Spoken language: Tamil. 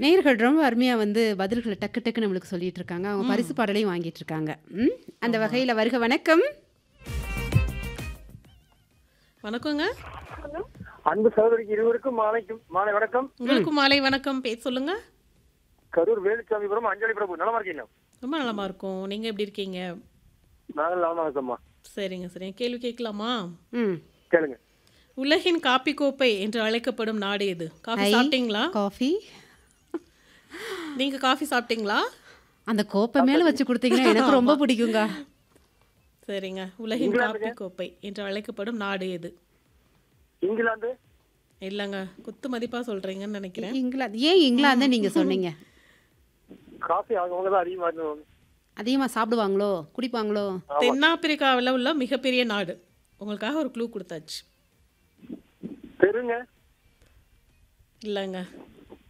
நேயர்கள் ரொம்ப அருமையா வந்து பதில்கள டக்கு டக்குன்னு நம்மளுக்கு சொல்லிட்டு இருக்காங்க. அவங்க பரிசு பாடலையும் வாங்கிட்டு இருக்காங்க. ம். அந்த ஆமா. வகையில வருக வணக்கம். வணக்கங்க. அன்பு சகோதரிக்கு இருவருக்கும் மாலைக்கும் மாலை வணக்கம் உங்களுக்கும் மாலை வணக்கம். பேர் சொல்லுங்க. கரூர் வேலுச்சாமிபுரம் அஞ்சலி பிரபு நலமா இருக்கீங்க ரொம்ப நலமா இருக்கோம். நீங்க எப்படி இருக்கீங்க? நாங்கள் நலமா இருக்கோம்மா சரிங்க சரிங்க. கேள்வி கேட்கலாமா? ம். கேளுங்க உலகின் காப்பி கோப்பை என்று அழைக்கப்படும் நாடு எது? காஃபி ஐ சாப்பிட்டீங்களா? காஃபி. நீங்க காஃபி சாப்பிட்டீங்களா? அந்த கோப்பை மேல வச்சு கொடுத்தீங்கன்னா எனக்கு ரொம்ப பிடிக்குங்க. சரிங்க. உலகின் இங்கிலாந்துங்க? காப்பி கோப்பை என்று அழைக்கப்படும் நாடு எது? இங்கிலாந்து இல்லங்க. குத்து மதிப்பா சொல்றீங்கன்னு நினைக்கிறேன். இங்கிலாந்து ஏன் இங்கிலாந்து நீங்க சொன்னீங்க? காஃபி அவங்க தான் அதிகமா இருந்தவங்க அதிகமா சாப்பிடுவாங்களோ? குடிப்பாங்களோ? தென்னாப்பிரிக்காவில் உள்ள மிகப்பெரிய நாடு. உங்களுக்காக ஒரு க்ளூ கொடுத்தாச்சு. பெருங்க இல்லங்க.